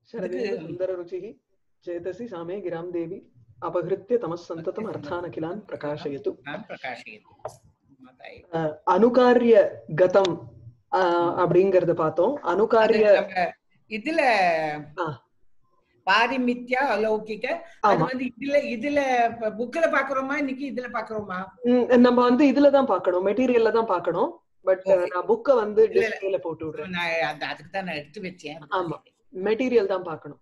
शरदेव सुन्दररुचिः चेतसि सामे गिरां देवी अपहृत्य तमः सन्ततम् अर्थानखिलान् प्रकाशयतु நான் பிரகாஷியது மதாய். அஹ், அனுகாரிய கதம் அஹ், அப்படிங்கறத பார்த்தோம் அது அனுகாரிய நம்ம இதுல ஆ. பாரிமித்யா அலௌகிக அது ஆமா வந்து இதுல இதுல புக்ல பாக்குறோமா இன்னைக்கு இதுல பாக்குறோமா ம், நம்ம வந்து இதுலதான் பார்க்கணும் மெட்டீரியல்ல தான் பார்க்கணும் பட் Okay. நான் புக்க வந்து இல்ல, இல்ல. டிஸ்பிளேல போட்டு விடுறேன் நான் அந்த அதுக்கு தான் நான் எடுத்து வச்சேன் ஆமா. மெட்டீரியல் தான் பார்க்கணும்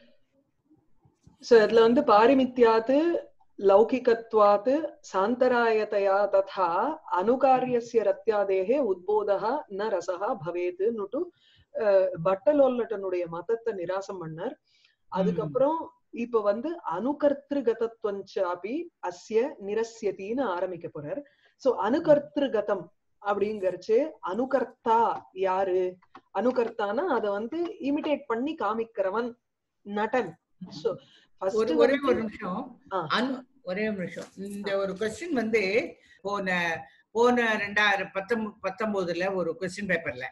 சோ இதுல வந்து பாரிமித்யாத் லௌகிகத்வாத் சாந்தராயதயா ததா அனுகாரியஸ்ய ரத்யாதேகே உத்போதः ந ரசः பவேத் நுட்டு பட்டலோல்லட்டனுடைய மதத்தை நிராசம் பண்ணார் அதுக்கப்புறம் இப்ப வந்து அனுகர்த்திருகதத்வஞ்சாபி அஸ்ய நிரஸ்யத்தின்னு ஆரம்பிக்க போறார் சோ அனுகர்த்திருகதம் அப்படிங்கறச்சு அனுகர்த்தா யாரு அனுகர்த்தானா அத வந்து இமிடேட் பண்ணி காமிக்கிறவன் நடன் சோ ஒரு ஒரே ஒரு நிமிஷம் ஆ. அனு ஒரே ஒரு நிமிஷம் இந்த ஒரு கொஸ்டின் வந்து போன போன ரெண்டாயிரம் பத்தொன்பது பத்தொன்பதுல ஒரு கொஸ்டின் பேப்பர்ல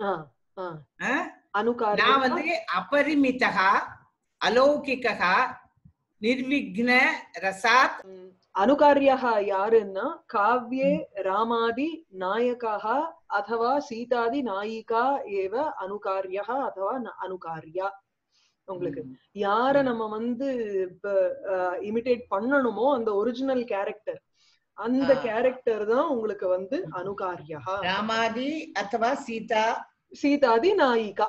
ஆ? அனுகாரிய நான் வந்து அபரிமிதா அலௌகிகா நிர்விக்ன ரசாத் ம், அனுகாரியः யாருன்னா காவ்யே ராமாதி நாயகாः அथवा சீதாதி நாயிகா ஏவ அனுகாரியः அथवा ந- அனுகாரியா உங்களுக்கு யார நம்ம வந்து இப்ப இமிடேட் பண்ணணுமோ அந்த ஒரிஜினல் கேரக்டர் அந்த ஆ. கேரக்டர் தான் உங்களுக்கு வந்து அனுகாரியா ராமாதி அத்தவா சீதா சீதாதி நாயிகா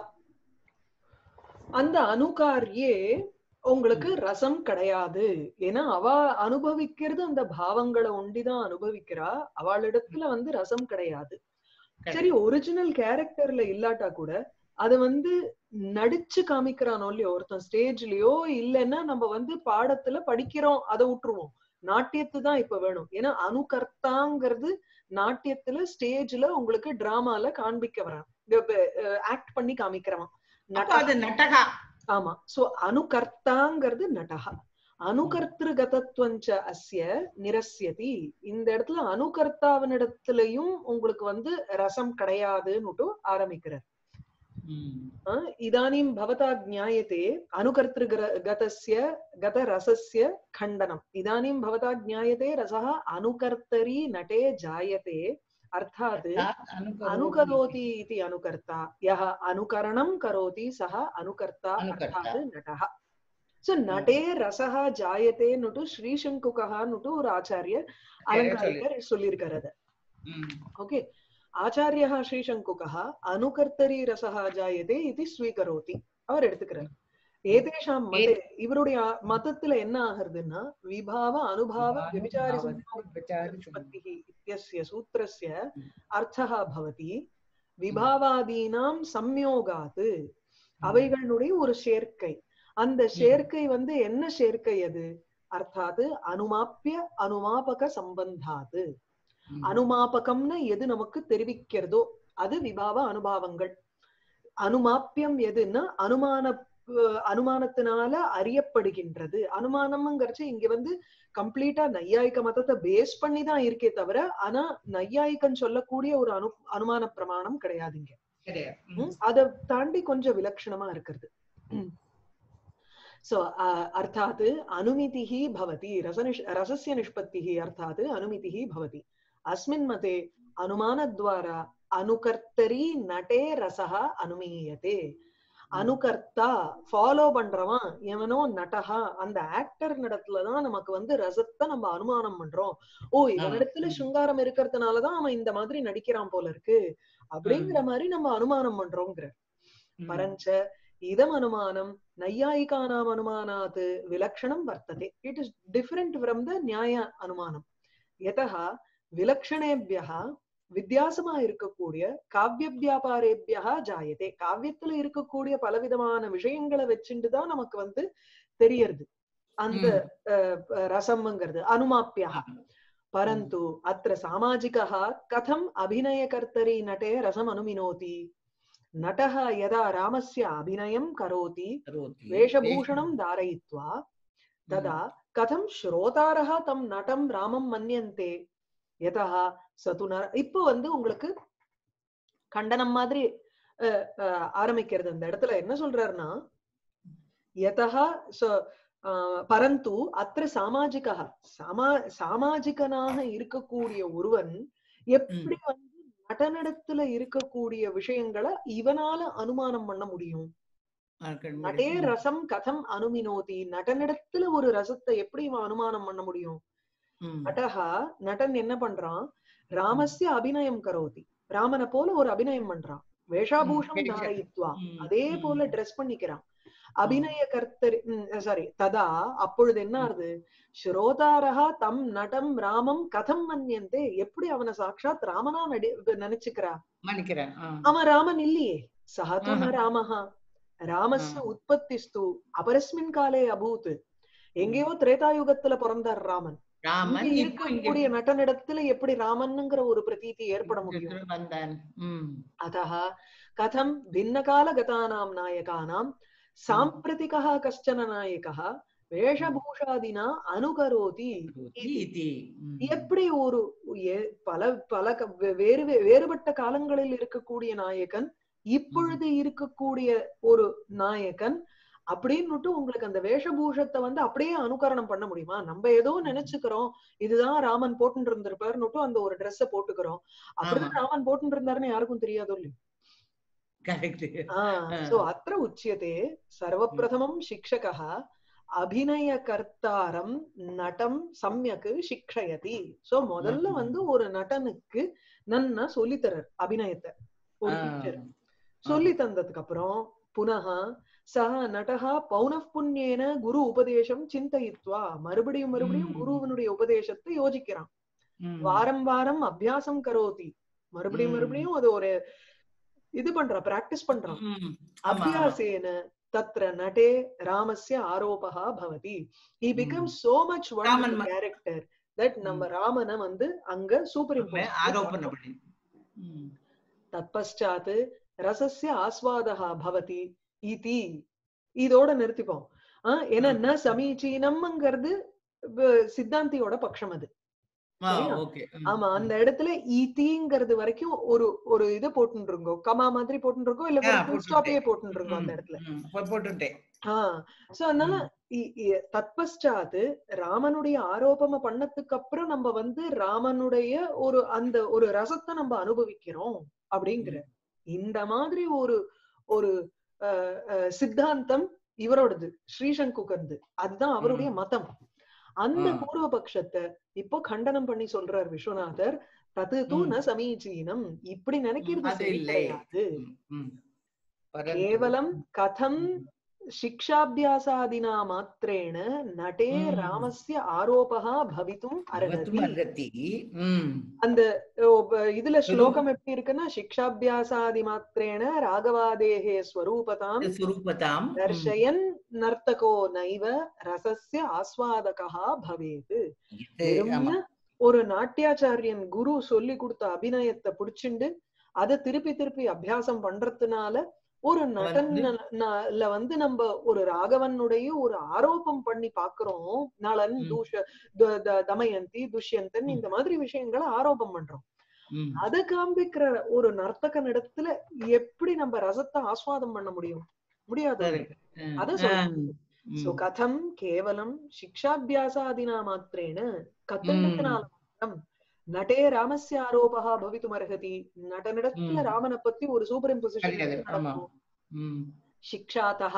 அந்த அனுகாரியே உங்களுக்கு ரசம் கிடையாது ஏன்னா அவ அனுபவிக்கிறது அந்த பாவங்களை ஒண்டிதான் அனுபவிக்கிறா அவளிடத்துல வந்து ரசம் கிடையாது சரி ஒரிஜினல் கேரக்டர்ல இல்லாட்டா கூட அத வந்து நடிச்சு காமிக்கிறானோ இல்லையோ ஒருத்தன் ஸ்டேஜ்லயோ இல்லைன்னா நம்ம வந்து பாடத்துல படிக்கிறோம் அதை விட்டுருவோம் நாட்டியத்து தான் இப்ப வேணும் ஏன்னா அனுகர்த்தாங்கிறது நாட்டியத்துல ஸ்டேஜ்ல உங்களுக்கு டிராமால காண்பிக்க வரான் ஆக்ட் பண்ணி காமிக்கிறவன் அப்ப நட- அது நட்டகா ஆமா சோ அனுகர்த்தாங்கிறது நடகா அனுகர்த்திருகதத்வஞ்ச அஸ்ய நிரஸ்யதி இந்த இடத்துல அனுகர்த்தாவினிடத்திலையும் உங்களுக்கு வந்து ரசம் கிடையாதுன்னுட்டு ஆரம்பிக்கிறார் அஹ் இதானீம் பவதா ஜாயते अनुकर्तृगतस्य गतरसस्य खण्डनम् इदानीं भवता ज्ञायते रसः अनुकर्तरी नटे जायते अर्थात् अनुकरोति इति अनुकर्ता यः अनुकरणं करोति सः अनुकर्ता अनुकर्ता। अर्थात् नटः सो नटे रसः जायते नुटु श्रीशङ्कुकः नुटु ஒரு ஆச்சாரியர் அலங்காரிகர் சொல்லியிருக்காரு அத ஓகே ஆச்சாரியः ஸ்ரீசங்குகः அனுகர்த்தரி ரசः ஜாயதே இது ஸ்வீகரோதி அவர் எடுத்துக்கிறார் ஏதேஷாம் மதே இவருடைய மதத்துல என்ன ஆகுறதுன்னா விபாவ அனுபாவ விபிச்சாரி निष्पत्तिः इत्यस्य सूत्रस्य अर्थः भवति விபாவாதீனாம் சம்யோகாத்து அவைகளுடைய ஒரு சேர்க்கை அந்த சேர்க்கை வந்து என்ன சேர்க்கை அது அர்த்தாது அனுமாப்பிய அனுமாபக சம்பந்தாது அனுமாபகம்னு எது நமக்கு தெரிவிக்கிறதோ அது விபாவ அனுபாவங்கள் அனுமாப்பியம் எதுன்னா அனுமான அஹ் அனுமானத்தினால அறியப்படுகின்றது அனுமானம்ங்கிறச்சு இங்க வந்து கம்ப்ளீட்டா நையாயிக மதத்தை பேஸ் பண்ணி தான் இருக்கே தவிர ஆனா நையாயிகன் சொல்லக்கூடிய ஒரு அனு அனுமான பிரமாணம் கிடையாது இங்க ம், அதை தாண்டி கொஞ்சம் விலட்சணமா இருக்கிறது சோ அர்த்தாத் அனுமிதிः भवति रसनिष् रसस्य निष्पत्तिः अर्थात् अनुमितिः भवति अस्मिन् मते अनुमानद्वारा अनुकर्तरी नटे रसः अनुमीयते அனுகர்த்தா ஃபாலோ பண்றவன் எவனோ நடகா அந்த ஆக்டர் நடத்துலதான் நமக்கு வந்து ரசத்தை நம்ம அனுமானம் பண்றோம் ஓ இவனிடத்துல ம். சுங்காரம் இருக்கிறதுனாலதான் அவன் இந்த மாதிரி நடிக்கிறான் போல இருக்கு அப்படிங்கிற மாதிரி நம்ம அனுமானம் பண்றோங்கிற परञ्च इदम् अनुमानं नैयायिकानाम् अनुमानात् विलक्षणं वर्तते it is different from the Nyaya अनुमाனம் यतः விலக்ஷணேபியः வித்தியாசமா இருக்கக்கூடிய காவிய வியாபாரேபியா ஜாயதே காவியத்துல இருக்கக்கூடிய பலவிதமான விஷயங்களை வச்சுட்டு தான் நமக்கு வந்து தெரியறது அந்த அஹ், ரசம்ங்கிறது அனுமாப்பியா परन्तु अत्र सामाजिकः कथम् अभिनयकर्तरि नटे रसम् अनुमिनोति नटः यदा रामस्य अभिनयं करोति वेषभूषणं धारयित्वा तदा कथं श्रोतारः तं नटं रामं मन्यन्ते यतः स तु न இப்போ வந்து உங்களுக்கு கண்டனம் மாதிரி அஹ், அஹ், ஆரம்பிக்கிறது அந்த இடத்துல என்ன சொல்றாருன்னா यतः so, ஆஹ், பரந்து அத்திர சாமாஜிகः சாமா சாமாஜிகனாக இருக்கக்கூடிய ஒருவன் எப்படி வந்து நடனிடத்துல இருக்கக்கூடிய விஷயங்களை இவனால அனுமானம் பண்ண முடியும் நடே ரசம் கதம் அனுமினோதி நடனிடத்துல ஒரு ரசத்தை எப்படி இவன் அனுமானம் பண்ண முடியும் நடஹா நடன் என்ன பண்றான் ராமஸ்ய அபிநயம் கரோதி ராமனை போல ஒரு அபிநயம் பண்றான் வேஷாபூஷம் வேஷ. தாரயித்வா ம், அதே ம். போல ட்ரெஸ் பண்ணிக்கிறான் அபிநய கர்த்தர் சாரி ததா அப்பொழுது என்ன ஆறுது ஸ்ரோதாரஹா தம் நடம் ராமம் கதம் மன்யந்தே எப்படி அவனை சாட்சாத் ராமனா நடி நினைச்சுக்கிறா மன்னிக்கிறேன் ஆ. அவன் ராமன் இல்லையே சஹது ந ஆஹா. ராமஹா ராமஸ்ய ஆ. உற்பத்திஸ்து அபரஸ்மின் காலே அபூத் எங்கேயோ திரேதாயுகத்துல பிறந்தார் ராமன் ராமன் இங்க இப்போ இங்க இருக்கக்கூடிய நடனிடத்துல எப்படி ராமன்ங்கிற ஒரு பிரதீதி ஏற்பட முடியும் வந்தான் ம். अतः कथं भिन्नकालगतानां नायकानां साम्प्रतिकः कश्चन नायकः வேஷபூஷாதினா அனுகரோதி இதி. ம். எப்படி ஒரு எ- பல பல க- வே- வேறு வே- வேறுபட்ட காலங்களில் இருக்கக்கூடிய நாயகன் இப்பொழுது இருக்கக்கூடிய ஒரு நாயகன் அப்படின்னுட்டு உங்களுக்கு அந்த வேஷபூஷத்தை வந்து அப்படியே அனுகரணம் பண்ண முடியுமா நம்ம ஏதோ நினைச்சுக்கிறோம் இதுதான் ராமன் போட்டுட்டு இருந்திருப்பாருன்னுட்டு அந்த ஒரு ட்ரெஸ்ஸ போட்டுக்கிறோம் அப்படிதான் ராமன் போட்டுட்டு இருந்தாருன்னு யாருக்கும் தெரியாதோ இல்லையோ Correct. சோ அத்திர உச்சியதே சர்வப்பிரதமம் சிக்ஷகः அபிநயகர்த்தாரம் நடம் சம்யக் சிக்ஷயதி சோ முதல்ல ம். வந்து ஒரு நடனுக்கு நன்னா சொல்லித்தரர் அபிநயத்தை ஒரு ஆ. டீச்சர் சொல்லி தந்ததுக்கு அப்புறம் புனः சக நடஹா பௌனః புண்ணியேன குரு உபதேசம் சிந்தயித்வா மறுபடியும் மறுபடியும் ம். குருவனுடைய உபதேசத்தை யோசிக்கிறான் ம். வாரம் வாரம் அபியாசம் கரோதி மறுபடியும் ம். மறுபடியும் அது ஒரு இது பண்றான் பிராக்டிஸ் பண்றான் ம். ஆமா, ஆமா. அபியாசேன தத்ர நட்டே ராமஸ்ய ஆரோபகா பவதி he became so much Raman ம- கேரக்டர் தட் நம்ம ராமனை வந்து அங்க சூப்பர் நம்ம ஆரோபணம் பண்ணி ம். தத்பஷ்டாத் ரசஸ்ய ஆஸ்வாதா பவதி இதி இதோட நிறுத்திப்போம் ஆஹ் ஏன்னா ந சமீச்சீனம்ங்கிறது வ- சித்தாந்தியோட பட்சம் அது ஆ, சரியா? okay. ம். ஆமா அந்த இடத்துல ஈத்திங்கிறது வரைக்கும் ஒரு ஒரு இது போட்டுருங்கோ கமா மாதிரி போட்டுருக்கோம் இல்ல ஆ, full போட்டுட்டேன். ஸ்டாப்பே போட்டுருங்கோ அந்த ம், இடத்துல ம். போ- போட்டுட்டேன் ஆஹ் சோ அதனால இ- இ- தத்பஷ்டாத் ராமனுடைய ஆரோபம பண்ணதுக்கு அப்புறம் நம்ம வந்து ராமனுடைய ஒரு அந்த ஒரு ரசத்தை நம்ம அனுபவிக்கிறோம் அப்படிங்கிற இந்த மாதிரி ஒரு ஒரு அஹ், அஹ், சித்தாந்தம் இவரோடது ஸ்ரீசங்குகர்து அதுதான் அவருடைய மதம் அந்த ஆ. பூர்வ பட்சத்தை இப்போ கண்டனம் பண்ணி சொல்றார் விஸ்வநாதர் தது தூ ம். ந சமீச்சீனம் இப்படி நினைக்கிறது அது சரி இல்லை. கிடையாது ம், ம். பரந்து- केवलं कथं ம். शिक्षाभ्यासादिना मात्रेण नटे ம். रामस्य आरोपः भवितुम् பகவத்தும் अर्हति அர்ஹதி. ம். அந்த ஓ, ப- இதுல ஸ்லோகம் எப்படி இருக்குன்னா சிக்ஷாபியாசாதி மாத்திரேன ராகவாதேகே ஸ்வரூபதாம் இது சுரூபதாம். ம். தர்ஷயன் நர்த்தகோ நைவ ரசஸ்ய ஆஸ்வாதகா பவேத் இது, ஆமா. வெறும்ன ஒரு நாட்டியாச்சாரியன் குரு சொல்லி கொடுத்த அபிநயத்தை புடிச்சுண்டு அதை திருப்பி திருப்பி அபியாசம் பண்றதுனால ஒரு நடன் வந்து நம்ம ஒரு ராகவனுடைய ஒரு ஆரோபம் பண்ணி பாக்குறோம் நளன் ம். தூஷ த- த- தமயந்தி துஷ்யந்தன் ம். இந்த மாதிரி விஷயங்களை ஆரோபம் பண்றோம் ம். அத காண்பிக்கிற ஒரு நர்த்தகன் இடத்துல எப்படி நம்ம ரசத்தை ஆஸ்வாதம் பண்ண முடியும் முடியாது Correct. ம். அத ஆ. சொல்றேன். ம். சோ கதம் கேவலம் சிக்ஷாபியாசாதினா மாத்திரேன கத்தண்டத்தினால மாத்திரம் நட்டே ராமஸ்ய ஆரோபா பவித்துமர்ஹதி நடனிடத்துல ம். ராமனை பத்தி ஒரு சூப்பர் இம்போசிஷன் கிடையாது. ஆமா. ம். சிக்ஷாத்தா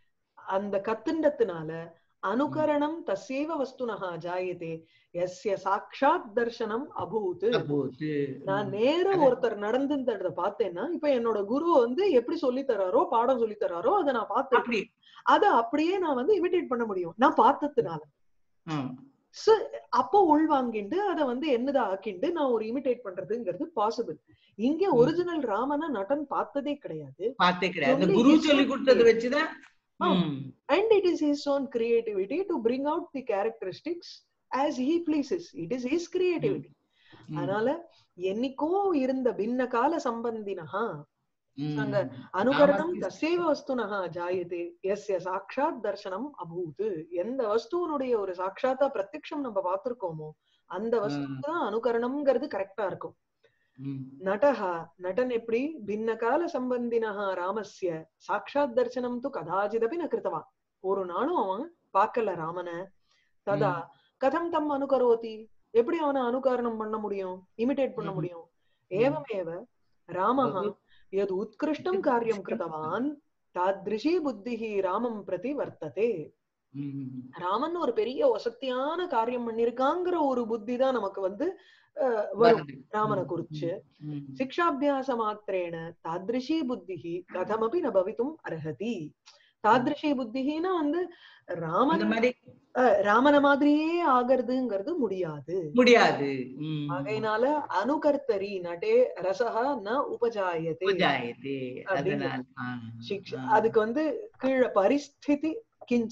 அந்த கத்துண்டத்தினால அனுகரணம் தஸ்யைவ வஸ்துனஹா ஜாயதே எஸ்ய சாட்சாத் தர்சனம் அபூத் அபூத். நான் ம். நேர அது- ஒருத்தர் நடந்துன்றத பார்த்தேன்னா இப்ப என்னோட குரு வந்து எப்படி சொல்லி தராரோ பாடம் சொல்லி தராரோ அதை நான் பார்த்தேன் அப்படி அத அப்படியே நான் வந்து இமிடேட் பண்ண முடியும் நான் பார்த்ததுனால ம். So, அப்போ உள்வாங்கிண்டு அத வந்து என்னதா ஆக்கிண்டு நான் ஒரு இமிடேட் பண்றதுங்கிறது பாசிபிள் இங்க ம். ஒரிஜினல் ராமனை நடன் பார்த்ததே கிடையாது பார்த்தே கிடையாது அந்த Only குரு his சொல்லி own கொடுத்தது creation. வச்சுதான் ஆ. ம். and it is his own creativity to bring out the characteristics as he pleases it is his creativity ம். அதனால என்னைக்கோ இருந்த பின்ன கால சம்பந்தினஹா ம். அங்க அனுகரணம் ராமஸ்ய- தசேவ வஸ்துனஹா ஜாயதே எஸ்ய சாட்சாத் தர்சனம் அபூத் எந்த வஸ்துவனுடைய ஒரு சாட்சாத்தா பிரத்யக்ஷம் நம்ம பார்த்திருக்கோமோ அந்த வஸ்துக்கு தான் அனுகரணம்ங்கிறது கரெக்டா இருக்கும் ம். நடஹா நடன் எப்படி பின்ன கால சம்பந்தினஹா ராமஸ்ய சாட்சாத் தர்சனம் து கதாச்சிதபி ந கிருத்தவான் ஒரு நாளும் அவன் பார்க்கல ராமனை ததா கதம் தம் அனுகரோதி எப்படி அவனை அனுகரணம் பண்ண முடியும் இமிடேட் பண்ண ம்ஹும். முடியும் ஏவமேவ ராமः बहु- यद् उत्कृष्टं कार्यं कृतवान् तादृशी புத்திஹ ராமம் பிரதி வர்த்ததே ம். ராமன் ஒரு பெரிய வசத்தியான காரியம் பண்ணிருக்காங்கிற ஒரு புத்தி தான் நமக்கு வந்து அஹ், வரும் வருது. ராமனை ம், குறிச்சு ம். சிக்ஷாபியாச மாத்திரேன தாதிருஷி புத்திஹி கதமபி ந பவித்தும் அர்ஹதி தாதிருஷி புத்திஹினா வந்து அந்த ராமன் மாதிரி அஹ், ராமன மாதிரியே ஆகிறதுங்கிறது முடியாது முடியாது ம். ஆகையினால அனுகர்த்தரி நட்டே ரசஹ ந உபஜாயதே உஜாயதே. அப்படிங்கிற- அதனால் ஆ, சிக்ஷ ஆ. அதுக்கு வந்து கீழே பரிஸ்திதி கிஞ்ச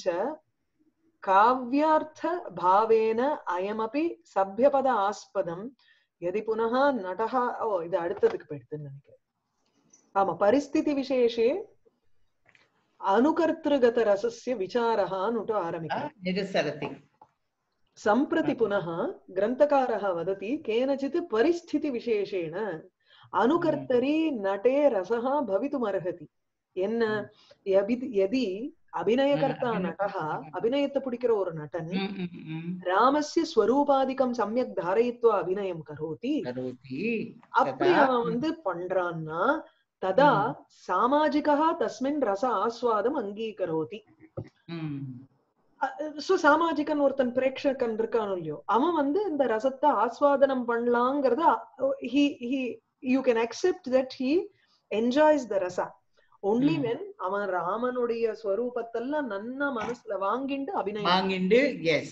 காவ்யார்த்த பாவேன அயமபி சபியபத ஆஸ்பதம் எதி புனः நடஹ ஓ இது அடுத்ததுக்கு போயிடுதுன்னு நினைக்கிறேன் ஆமா பரிஸ்திதி விசேஷே அனுகர்த்திருகத ரசஸ்ய விசாரஹான்னுட்டு ஆ, ஆரம்பிக்கிறேன் நிருசரதி सम्प्रति पुनः ग्रन्थकारः वदति केनचित् परिस्थितिविशेषेण अनुकर्तरि नटे रसः भवितुमर्हति என்ன யபி- யதி அபிநயகர்த்தா அபிநய- நடः அபிநயத்தை பிடிக்கிற ஒரு நடன் ம், ம், ம். ராமஸ்ய ஸ்வரூபாதிகம் சமயக் தாரயித்வா அபிநயம் கரோதி கரோதி அப்படி ததா- அவன் வந்து பண்றான்னா ததா ம். சாமாஜிகா தஸ்மின் ரச ஆஸ்வாதம் அங்கீகரோதி ம். சோ சாமாஜிகன் ஒருத்தன் பிரேட்சகன் இருக்கானோ இல்லையோ அவன் வந்து இந்த ரசத்தை ஆஸ்வாதனம் பண்ணலாங்கிறத he he you can accept that he enjoys the rasa only hmm. When அவன் ராமனுடைய ஸ்வரூபத்தெல்லாம் நன்னா மனசுல வாங்கிண்டு அபிநயம் வாங்கிண்டு எஸ்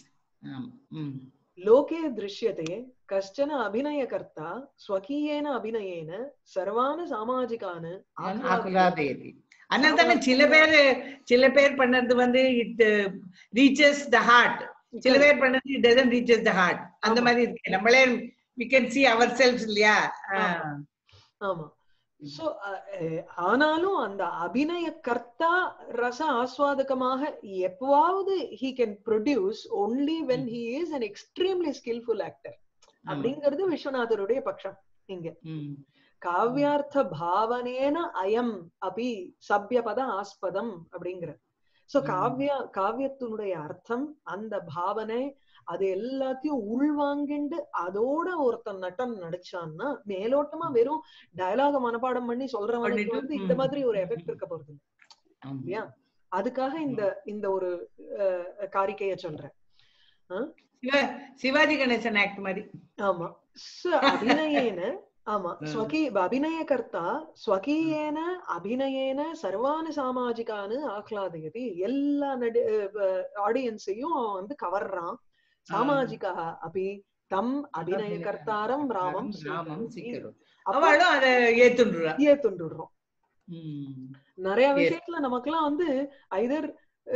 லோகே திருஷ்யதே கஷ்டன அபிநயகர்த்தா ஸ்வகீயேன அபிநயேன சர்வான சாமாஜிகான ஆகுலாதேதி அதனால தானே சில பேர் சில பேர் பண்ணது வந்து இட் ரீச்சஸ் த ஹார்ட் சில பேர் பண்ணது it doesn't reaches the heart அந்த ஆமா. மாதிரி இருக்கு நம்மளே we can see ourselves இல்லையா ஆ. ஆமா சோ ஆனாலும் அந்த அபிநய கர்த்தா ரச ஆஸ்வாதகமாக எப்பவாவது he can produce only when he is an extremely skilful actor அப்படிங்கிறது விஸ்வநாதருடைய பட்சம் இங்க ம். காவ்யார்த்த பாவனேன அயம் அபி சப்யபத ஆஸ்பதம் அப்படிங்கிற சோ ம். காவ்ய காவியத்தினுடைய அர்த்தம் அந்த பாவனை அது எல்லாத்தையும் உள்வாங்கிண்டு அதோட ஒருத்தன் நட்டம் நடிச்சான்னா மேலோட்டமா வெறும் டயலாக மனப்பாடம் பண்ணி சொல்றவனுக்கு பண்ணிட்டு, வந்து இந்த ம். மாதிரி ஒரு எஃபெக்ட் இருக்க போறது இல்ல ஆமா. இல்லையா அதுக்காக இந்த இந்த ஒரு அஹ், காரிக்கைய சொல்றேன் சிவா- சிவாஜி கணேசன் ஆக்ட் மாதிரி ஆமா ச அபிநயேன ஆமா ம். ஸ்வகி அபிநயகர்த்தா ஸ்வகீயேன அபிநயேன சர்வானு சாமாஜிகானு ஆஹ்லாதயதி எல்லா நடி ஆடியன்ஸையும் அவன் வந்து கவர்றான் சாமாஜிகா அபி தம் அபிநயகர்த்தாரம் ராமம் ராமம் ஸ்வீகரோதி. சீக்கிரம் அப்ப அவளும் அதை ஏத்துடுறா ஏத்துண்டுடுறோம் நிறைய விஷயத்துல நமக்கெல்லாம் வந்து ஐதர்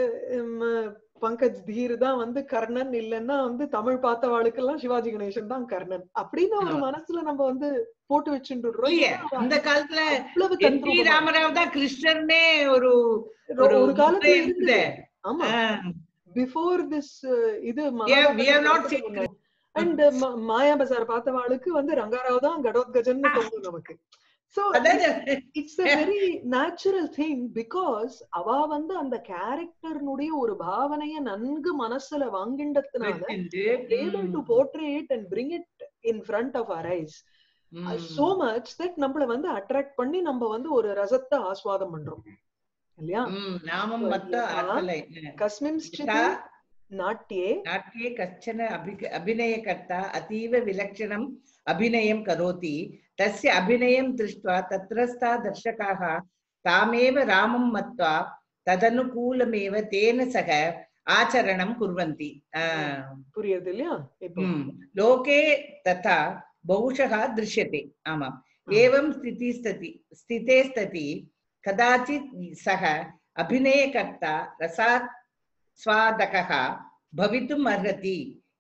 பங்கஜ் தீர் தான் வந்து கர்ணன் இல்லைன்னா வந்து தமிழ் பார்த்தவாளுக்கெல்லாம் சிவாஜி கணேசன் தான் கர்ணன் அப்படின்னு ஒரு ஆமா. மனசுல நம்ம வந்து போட்டு வச்சுட்டுறோம் இல்லையே அந்த காலத்துல அவ்வளவு என் டி தத்ரூபமா. ராமராவ் தான் கிருஷ்ணர்னே ஒரு ஒரு ஒரு காலத்துல புத்தகம் இருந்தது இருந்தது. ஆமா பிஃபோர் திஸ் இது Yeah, we have not seen and Maya Bazaar பார்த்தவாளுக்கு வந்து ரங்காராவ் தான் கடோத்கஜன் தோணும் நமக்கு சோ அதாவது it's a very natural thing because அவ வந்து அந்த கேரக்டர்னுடைய ஒரு பாவனைய நன்கு மனசுல வாங்கிண்டதுனால வச்சிருந்து, able to ம், portray it and bring it in front of our eyes ம், so much that நம்மள வந்து அட்ராக்ட் பண்ணி நம்ம வந்து ஒரு ரசத்தை ஆஸ்வாதம் பண்றோம் இல்லையா ம், நாமம் மத்த யதா அர்த்தலை கஸ்மின் यथा நாட்டியே नाट्ये कश्चन अभि- अभिनयकर्ता अतीव विलक्षणम् अभिनयं करोति तस्य अभिनयं दृष्ट्वा तत्रस्था दर्शकाः तामेव रामं मत्वा तदनुकूलमेव तेन सह आचरणं कुर्वन्ति आ, புரியுது இல்லையா இப்போ ம், लोके तथा बहुशः दृश्यते आमाम् एवं स्थितिस्तति स्थिते सति कदाचित् सः अभिनयकर्ता रसात् स्वादकः भवितुम् अर्हति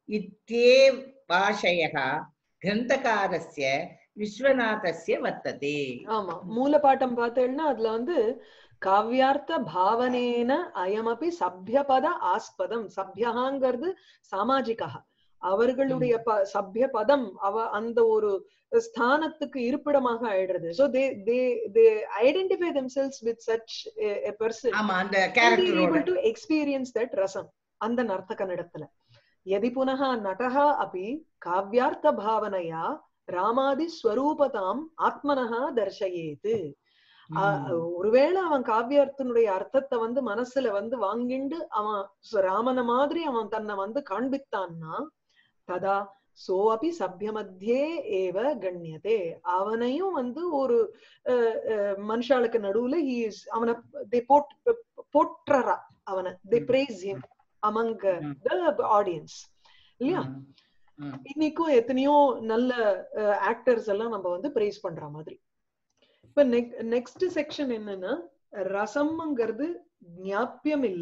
इत्येवाशयः ग्रन्थकारस्य विश्वनाथस्य वर्तते ஆமா மூலபாட்டம் பார்த்தேன்னா அதுல வந்து காவ்யார்த்த பாவனேன அயமபி சப்யபத ஆஸ்பதம் சப்யகாங்கிறது சாமாஜிகா அவர்களுடைய ப சபிய பதம் அவ அந்த ஒரு ஸ்தானத்துக்கு இருப்பிடமாக ஆயிடுறது so they they they identify themselves with such a person ஆமா அந்த and they are கேரக்டரோட able to experience that rasam அந்த நர்த்தகனிடத்துல यदि पुनः नटः अपि काव्यार्थभावनया ராமாதிஸ்வரூபதாம் ஆத்மனஹ தர்சயேத்து அ- ஒருவேளை அவன் காவியார்த்தனுடைய அர்த்தத்தை வந்து மனசுல வந்து வாங்கிண்டு அவன் ச- ராமன மாதிரி அவன் தன்னை வந்து காண்பித்தான்னா ததா சோ அபி சபியமத்தியே ஏவ கண்ணியதே அவனையும் வந்து ஒரு அஹ், அஹ், மனுஷாளுக்கு நடுவுல he is அவனை they போட் போற்றரா அவனை they ம். praise him among ம். the audience இல்லையா இன்னைக்கும் எத்தனையோ நல்ல ஆக்டர்ஸ் எல்லாம் நம்ம வந்து பிரைஸ் பண்ற மாதிரி இப்ப நெக்ஸ்ட் செக்ஷன் என்னன்னா ரசம்ங்கிறது ஞாபியம் இல்ல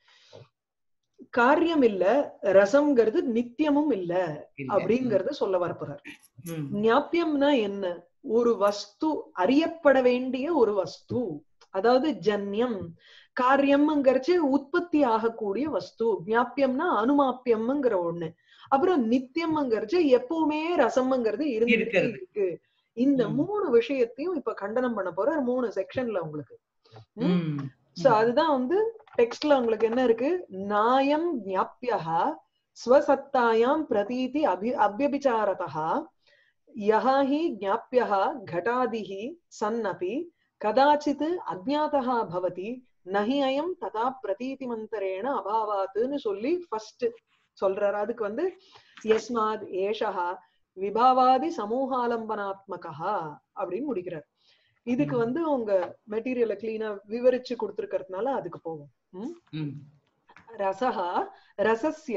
காரியம் இல்ல ரசம்ங்கிறது நித்தியமும் இல்ல அப்படிங்கறது சொல்ல வரப்போறார் ஞாபியம்னா என்ன ஒரு வஸ்து அறியப்பட வேண்டிய ஒரு வஸ்து அதாவது ஜன்யம் காரியம்ங்கிறச்சு உற்பத்தி ஆகக்கூடிய வஸ்து ஞாபியம்னா அனுமாப்பியம்ங்கிற ஒண்ணு அப்புறம் நித்தியம்ங்கிறச்சு எப்பவுமே ரசம்ங்கிறது இருந்துகிட்டே இருக்கிறது. இருக்கு இந்த ம். மூணு விஷயத்தையும் இப்ப கண்டனம் பண்ண போற மூணு செக்ஷன்ல உங்களுக்கு சோ அதுதான் வந்து டெக்ஸ்ட்ல உங்களுக்கு என்ன இருக்கு நாயம் ஞாபியா ஸ்வசத்தாயாம் பிரதீதி அபி அபியபிச்சாரதா யஹா ஹி ஞாபியः घटादिः सन्नपि கதாச்சித் அஜ்ஞாதः பவதி நஹி அயம் ததா பிரதீதிமந்தரேண அபாவாத்துன்னு சொல்லி ஃபர்ஸ்ட் சொல்றாரு அதுக்கு வந்து யஸ்மாத் ஏஷா விபாவாதி சமூகாலம்பனாத்மகா அப்படின்னு முடிக்கிறார் இதுக்கு ம். வந்து உங்க மெட்டீரியலை கிளீனா விவரிச்சு கொடுத்திருக்கிறதுனால அதுக்கு போவோம் ம்? रसः रसस्य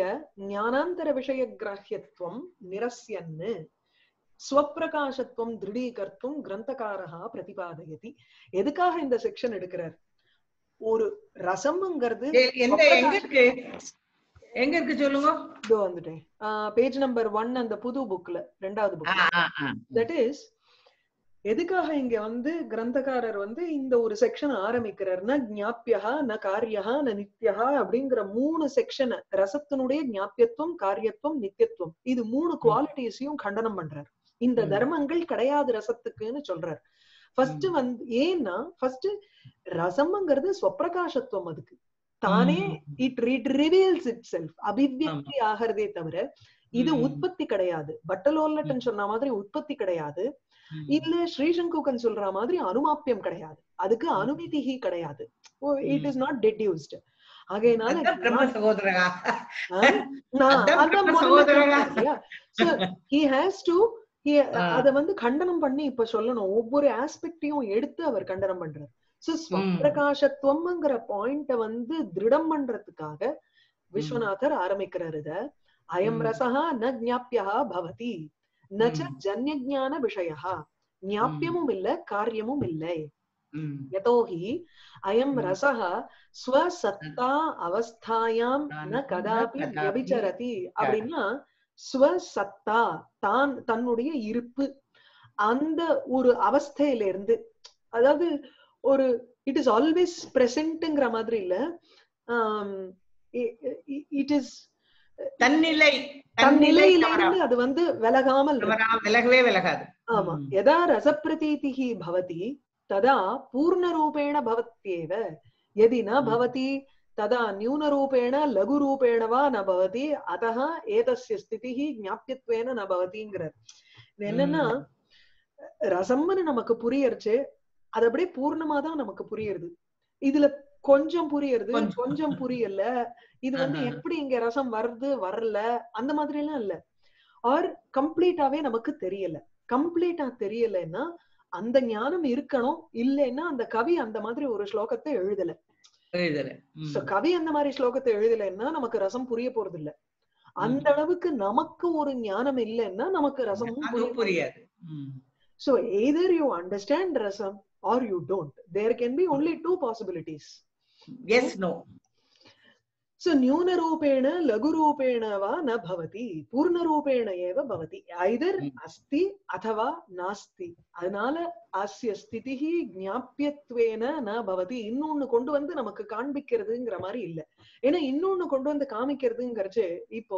ज्ञानान्तरविषयग्राह्यत्वं निरस्यन् ஸ்வப்பிரகாசத்துவம் திருடீகர்த்தும் கிரந்தகாரகா பிரதிபாதயதி எதுக்காக இந்த செக்ஷன் எடுக்கிறார் ஒரு ரசம்ங்கிறது எந்த எங்க இருக்கு எங்க இருக்கு சொல்லுங்க இதோ வந்துட்டேன் பேஜ் நம்பர் ஒன் அந்த புது புக்ல ரெண்டாவது ஆ, புக் ஆ, ஆ. தட் இஸ் எதுக்காக இங்க வந்து கிரந்தகாரர் வந்து இந்த ஒரு செக்ஷன் ஆரம்பிக்கிறார்னா ஞாபியா ந காரியா ந நித்யா அப்படிங்கிற மூணு செக்ஷனை ரசத்தினுடைய ஞாபியத்துவம் காரியத்துவம் நித்தியத்துவம் இது மூணு குவாலிட்டிஸையும் கண்டனம் பண்றார் இந்த ம். தர்மங்கள் கிடையாது ரசத்துக்குன்னு சொல்றார் ஃபர்ஸ்ட் ம். வந்து ஏன்னா ஃபர்ஸ்ட் ரசம்ங்கிறது ஸ்வப்பிரகாசத்துவம் அதுக்கு தானே ம். It it reveals itself அபிவியக்தி ஆகிறதே தவிர இது ம். உற்பத்தி கிடையாது பட்டலோல்லட்டன் சொன்ன மாதிரி உற்பத்தி கிடையாது ம். இல்ல ஸ்ரீசங்குகன் சொல்ற மாதிரி அனுமாப்பியம் கிடையாது அதுக்கு அனுமதிஹி கிடையாது இட் இஸ் நாட் டெட்யூஸ்ட் ஆகையினால அதான் பிரம்ம சகோதரகா ஆ? நான் அதான் அதான் பிரம்ம முதல்ல சகோதரரா. சொல்றேன் இல்லையா? So, he has to he- ஆ. அத வந்து கண்டனம் பண்ணி இப்ப சொல்லணும் ஒவ்வொரு ஆஸ்பெக்டையும் எடுத்து அவர் கண்டனம் பண்றார் சோ ஸ்வப்பிரகாசத்துவம்ங்கிற பாயிண்ட வந்து திருடம் பண்றதுக்காக விஸ்வநாதர் ஆரம்பிக்கிறார் இத அயம் ம். ரசஹா ந ஜாப்பியா பவதி நச்ச ம். ஜன்யஜான விஷயா ஞாபியமும் இல்ல காரியமும் இல்லை ம். यतोहि अयं ம். रसः स्वसत्ता अवस्थायां न न கதாபி கதாபி வியபிச்சரதி அப்படின்னா ஸ்வசத்தா தான் தன்னுடைய இருப்பு அந்த ஒரு அவஸ்தையில இருந்து அதாவது ஒரு இட் இஸ் ஆல்வேஸ் பிரசன்ட்ங்கிற மாதிரி இல்ல இட் இஸ் தன்னிலை தன்னிலையில தவறா- இருந்து அது வந்து விலகாமல் இருக்கு. தவறா விலகவே விலகாது ஆமா ம். यदा रसप्रतीतिः भवति तदा पूर्णरूपेण भवत्येव यदि न ம். भवति तदा न्यूनरूपेण लघुरूपेण वा न भवति अतः एतस्य स्थितिः ज्ञाप्यत्वेन न भवतिங்கிறார் இது என்னன்னா ரசம்னு நமக்கு புரியறச்சு அது அப்படியே பூர்ணமா தான் நமக்கு புரியுது இதுல கொஞ்சம் புரியுறது கொஞ்சம். கொஞ்சம் புரியல இது வந்து ஆஹா. எப்படி இங்க ரசம் வருது வரல அந்த மாதிரி எல்லாம் இல்ல ஆர் கம்ப்ளீட்டாவே நமக்கு தெரியல கம்ப்ளீட்டா தெரியலன்னா அந்த ஞானம் இருக்கணும் இல்லைன்னா அந்த கவி அந்த மாதிரி ஒரு ஸ்லோகத்தை எழுதல எழுதல ம். So, கவி அந்த மாதிரி ஸ்லோகத்தை எழுதலைன்னா நமக்கு ரசம் புரிய போறது இல்ல அந்த அளவுக்கு நமக்கு ஒரு ஞானம் இல்லைன்னா நமக்கு ரசமும் புரிய அதுவும் புரியாது ம். So either you understand rasam or you don't. There can be only two possibilities. yes no So न्यूनरूपेण लघुरूपेण वा न भवति पूर्णरूपेण एव भवति either Mm. अस्ति अथवा नास्ति அதனால அஸ்ய ஸ்திதிஹி ஞாபியத்வேன ந பவதி இன்னொன்னு கொண்டு வந்து நமக்கு காண்பிக்கிறதுங்கிற மாதிரி இல்ல ஏன்னா இன்னொன்னு கொண்டு வந்து காமிக்கிறதுங்கிறச்சு இப்போ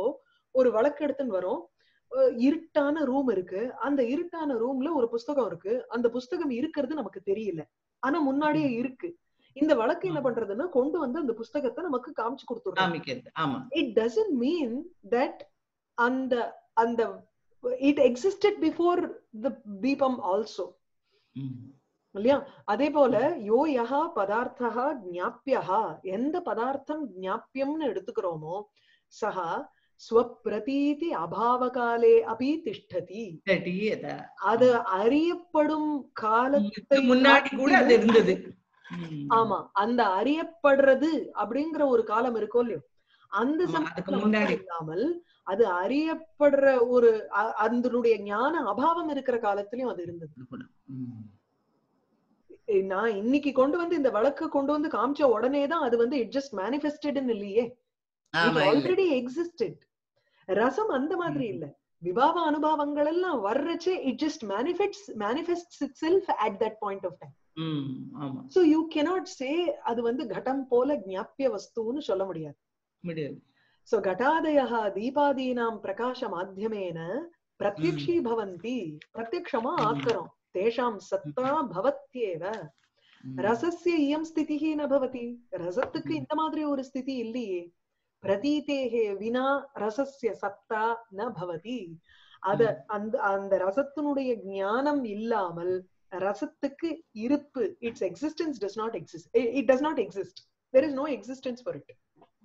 ஒரு வழக்கு எடுத்துன்னு வரோம் அஹ் இருட்டான ரூம் இருக்கு அந்த இருட்டான ரூம்ல ஒரு புஸ்தகம் இருக்கு அந்த புஸ்தகம் இருக்கிறது நமக்கு தெரியல ஆனா முன்னாடியே இருக்கு இந்த வழக்கு என்ன ம். பண்றதுன்னா கொண்டு வந்து அந்த புஸ்தகத்தை நமக்கு காமிச்சு கொடுத்துருவோம் காமிக்கிறது ஆமா இட் டசன்ட் மீன் தட் அந்த அந்த இட் எக்ஸிஸ்டட் பிஃபோர் த தீபம் ஆல்சோ ம். இல்லையா அதே போல யோ யஹா பதார்த்தா ஞாப்பியா எந்த பதார்த்தம் ஞாப்பியம்னு எடுத்துக்கிறோமோ சஹா ஸ்வப்பிரதீதி அபாவகாலே அபி திஷ்டதி சரி, அத- அது அறியப்படும் காலத்தை இதுக்கு முன்னாடி கூட அது இருந்தது ம். ஆமா அந்த அறியப்படுறது அப்படிங்கிற ஒரு காலம் இருக்கோ இல்லையோ அந்த ஆமா, அதுக்கு சமயத்துல முன்னாடி. மட்டும் இல்லாமல் அது அறியப்படுற ஒரு அ- அதனுடைய ஞான அபாவம் இருக்கிற காலத்திலயும் அது இருந்தது இது கூட. ம். ஏய், நான் இன்னைக்கு கொண்டு வந்து இந்த வழக்கு கொண்டு வந்து காமிச்ச உடனே தான் அது வந்து இட் ஜஸ்ட் மேனிஃபெஸ்டட்னு இல்லையே இட் ஆமா இல்ல. ஆல்ரெடி எக்ஸிஸ்டட் ரசம் அந்த மாதிரி ம். இல்ல விபாவ அனுபவங்கள் எல்லாம் வர்றச்சே it just manifest manifest itself at that point of time ம், ஆமா சோ யூ கெனாட் சே அது வந்து கடம் போல ஞாப்பிய வஸ்துன்னு சொல்ல முடியாது முடியாது சோ घटादयः दीपादीनां प्रकाशमाध्यमेन प्रत्यक्षी भवन्ति प्रत्यक्षமா ம். ஆக்கறோம் தேஷாம் சத்தா பவத்யேவ ம். ரசஸ்ய இயம் ஸ்திதிஹ ந பவதி ரசத்துக்கு ம். இந்த மாதிரி ஒரு ஸ்திதி இல்லையே பிரதீதேஹே வினா ரசஸ்ய சத்தா ந பவதி அத ம். அந்த அந்த ரசத்தினுடைய ஞானம் இல்லாமல் ரசத்துக்கு இருப்பு it's existence does not exist it does not exist there is no existence for it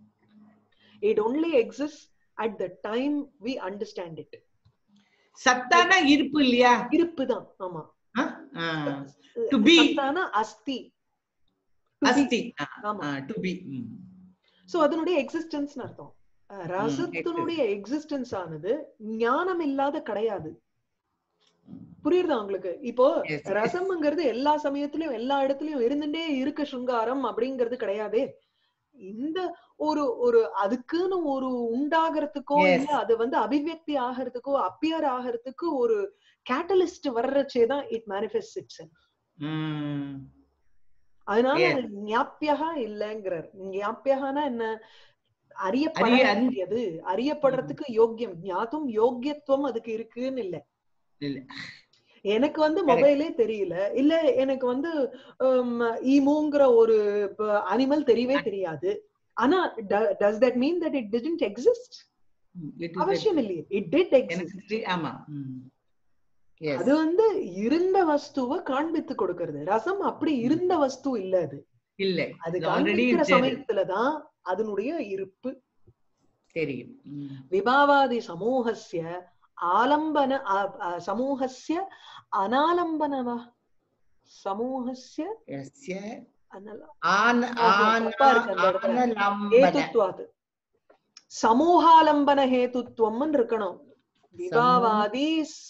it only exists at the time we understand it சத்தானா இருப்பு இல்லையா இருப்பு தான் ஆமா டு பி சத்தானா அஸ்தி To be. அஸ்தி ஆமா டு பி சோ அதனுடைய எக்ஸிஸ்டன்ஸ் அர்த்தம் அஹ் ரசத்தினுடைய எக்ஸிஸ்டன்ஸ் ஆனது ஞானம் இல்லாத கிடையாது புரியுதா உங்களுக்கு இப்போ Yes, yes. ரசம்ங்கிறது எல்லா சமயத்திலயும் எல்லா இடத்துலயும் இருந்துட்டே இருக்கு சுங்காரம் அப்படிங்கிறது கிடையாதே இந்த ஒரு ஒரு அதுக்குன்னு ஒரு உண்டாகிறதுக்கோ Yes. இல்ல அது வந்து அபிவியக்தி ஆகிறதுக்கோ அப்பியர் ஆகிறதுக்கு ஒரு கேட்டலிஸ்ட் வர்றச்சே தான் இட் மேனிஃபெஸ்ட் இட் அதனால Yes. அது ஞாப்பியகா இல்லைங்கிறார் ஞாப்பியகானா என்ன அறிய- அறியப்படக்கூடியது அறியப்படுறதுக்கு யோக்கியம் ஞாத்தும் யோக்கியத்துவம் அதுக்கு இருக்குன்னு இல்ல இல்ல. எனக்கு வந்து மொபைலே தெரியல இல்ல எனக்கு வந்து ஈமூங்கிற ஒரு அனிமல் தெரியவே தெரியாது ஆனா does that mean that it didn't exist அவசியம் இல்லையே இட் டிட் எக்ஸிஸ்ட் எனக்கு தெரி- ஆமா ம். Yes. அது வந்து இருந்த வஸ்துவ காண்பித்து கொடுக்கிறது ரசம் அப்படி இருந்த வஸ்து இல்ல அது இல்ல அது இது already காண்பிக்கிற there. சமயத்துலதான் அதனுடைய இருப்பு தெரியும் ம். விபாவாதி சமூகஸ்ய ஆலம்பன அ- அ- சமூகஸ்ய அனாலம்பனவா சமூகஸ்ய यस्य அனல- आन ஆஹா, आन தப்பா இருக்கு அந்த இடத்துல. आनलम्बन ஹேதுத்வாது சமூகாலம்பன ஹேதுத்வம்னு இருக்கணும் விபாவாதி ஸ்-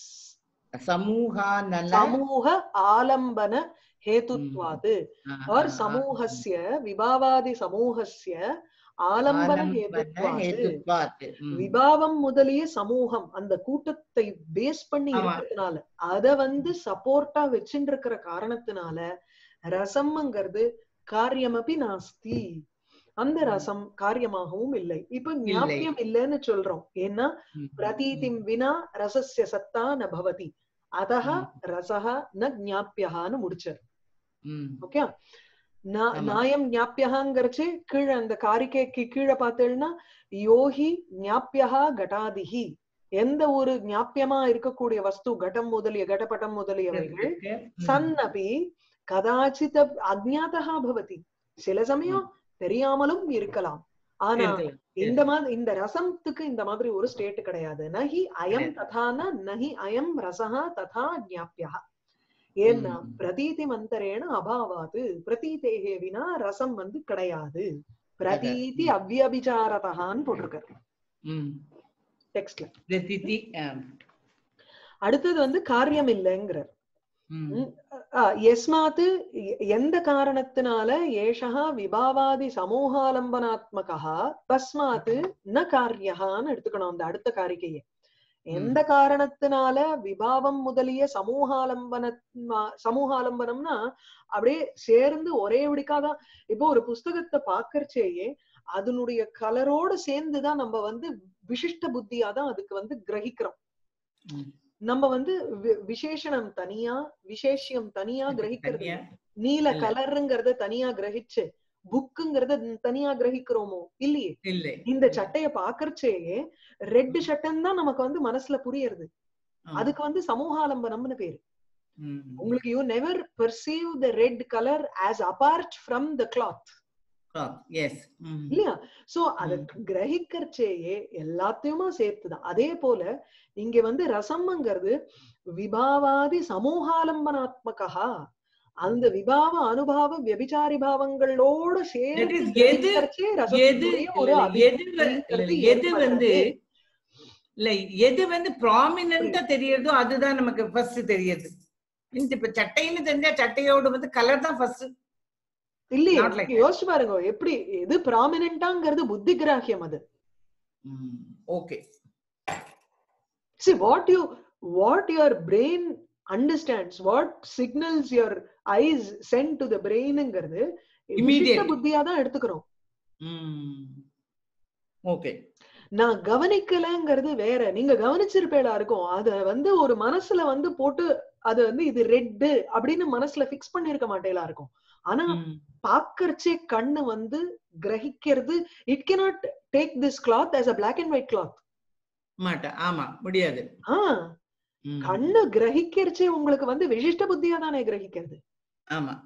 समूहानल சமூக ஆலம்பன ஹேதுத்வாது और समूहस्य विभावादि समूहस्य ஆலம்பன ஹேதுத்வாது हेतुत्वात् ம். விபாவம் முதலிய சமூகம் அந்த கூட்டத்தை பேஸ் பண்ணி ஆமா. இருக்கிறதுனால அத வந்து சப்போர்ட்டா வச்சுட்டு இருக்கிற காரணத்தினால ரசம்ங்கிறது காரியமபி நாஸ்தி அந்த ம். ரசம் காரியமாகவும் இல்லை இப்ப ஞாபியம் இல்லைன்னு சொல்றோம் ஏன்னா ம். பிரதீதிம் வினா ரசஸ்ய சத்தா ந பவதி அதஹ ம். ரசஹ ந ஞாப்பியகான்னு முடிச்சார் ம். ஓகே நா- ஆமா. நாயம் ஞாப்பியகாங்கிறச்சு கீழே அந்த காரிக்கைக்கு கீழே பார்த்தேன்னா யோகி ஞாப்பியகா கடாதிகி எந்த ஒரு ஞாப்பியமா இருக்கக்கூடிய வஸ்து கடம் முதலிய கடபட்டம் முதலியவைகள் ம். சன்னபி கதாச்சித் அஜ்ஞாதா பவதி சில சமயம் தெரியாமலும் இருக்கலாம் ஆனா இருக்கலாம். இந்த மாதிரி இந்த ரசத்துக்கு இந்த மாதிரி ஒரு ஸ்டேட் கிடையாது நஹி அயம் கிடையாது. ததான நஹி அயம் ரசஹா ததா ஞாப்பியா ஏன்னா ம். பிரதீதி மந்தரேன அபாவாது பிரதீதேகே வினா ரசம் வந்து கிடையாது பிரதீதி ம். அவ்யபிச்சாரதகான்னு போட்டிருக்காரு ம். டெக்ஸ்ட்ல பிரதிதி ஆ. அடுத்தது வந்து காரியம் இல்லைங்கிறார் ம். ம். அஹ், எஸ்மாத் எ- எந்த காரணத்தினால ஏஷா விபாவாதி சமூகாலம்பனாத்மகா தஸ்மாத் ந காரியகான்னு எடுத்துக்கணும் அந்த அடுத்த காரிக்கையை எந்த காரணத்தினால விபாவம் முதலிய சமூகாலம்பன சமூகாலம்பனம்னா அப்படியே சேர்ந்து ஒரே விடிக்காதான் இப்போ ஒரு புஸ்தகத்தை பாக்கறச்சேயே அதனுடைய கலரோட சேர்ந்துதான் நம்ம வந்து விசிஷ்ட புத்தியாதான் அதுக்கு வந்து கிரகிக்கிறோம் ம். நம்ம வந்து வி- விசேஷணம் தனியா விசேஷியம் தனியா கிரகிக்கிறது தனியா? நீல இல்ல. கலருங்கிறத தனியா கிரகிச்சு புக்குங்கிறத தனியா கிரகிக்கிறோமோ இல்லையே இல்லை இந்த சட்டைய பாக்கறச்சேயே ரெட் சட்டன் தான் நமக்கு வந்து மனசுல புரியுறது ஆமா. அதுக்கு வந்து சமூகாலம்பனம்னு பேரு ம். உங்களுக்கு you never perceive the red colour as apart from the cloth Cloth. Yes. ம். இல்லையா சோ அத கிரகிக்கிறச்சேயே எல்லாத்தையுமா சேர்த்துதான் அதே போல இங்க வந்து ரசம்ங்கிறது விபாவாதி சமூகாலம்பனாத்மகா அந்த விபாவ அனுபாவ வியபிச்சாரி பாவங்களோட சேர்த்து That is, எது- கிரகிக்கிறச்சே எது ரசத்தினுடைய ஒரு இல்ல, அபிவிருத்தி எது வ- அப்படிங்கிறது இல்ல, எது வந்து ஏற்படுறது. இல்ல எது வந்து ப்ராமினண்டா தெரியறதோ அதுதான் நமக்கு ஃபர்ஸ்ட் தெரியுது Means இப்ப சட்டைன்னு தெரிஞ்சா சட்டையோட வந்து கலர் தான் ஃபர்ஸ்ட் இல்லையே Not like நீங்க யோசிச்சு பாருங்க எப்படி எது ப்ராமினண்டாங்கிறது புத்தி கிராஹியம் அது okay see what you what your brain understands what signals your eyes send to the brainங்கிறது Immediate. விசிஷ்ட புத்தியா தான் எடுத்துக்கிறோம் ஓகே நான் கவனிக்கலங்கிறது வேற நீங்க கவனிச்சிருப்பேடா இருக்கும் அத வந்து ஒரு மனசுல வந்து போட்டு அது வந்து இது ரெட்டு அப்படின்னு மனசுல பிக்ஸ் பண்ணிருக்க மாட்டேலா இருக்கும் ஆனா பாக்கறச்சே கண்ணு வந்து கிரகிக்கிறது it cannot take this cloth as a black and white cloth மாட்டா ஆமா முடியாது ஆஹ் ம். கண்ணு கிரகிக்கிறச்சே உங்களுக்கு வந்து விசிஷ்ட புத்தியா தானே கிரகிக்கிறது ஆமா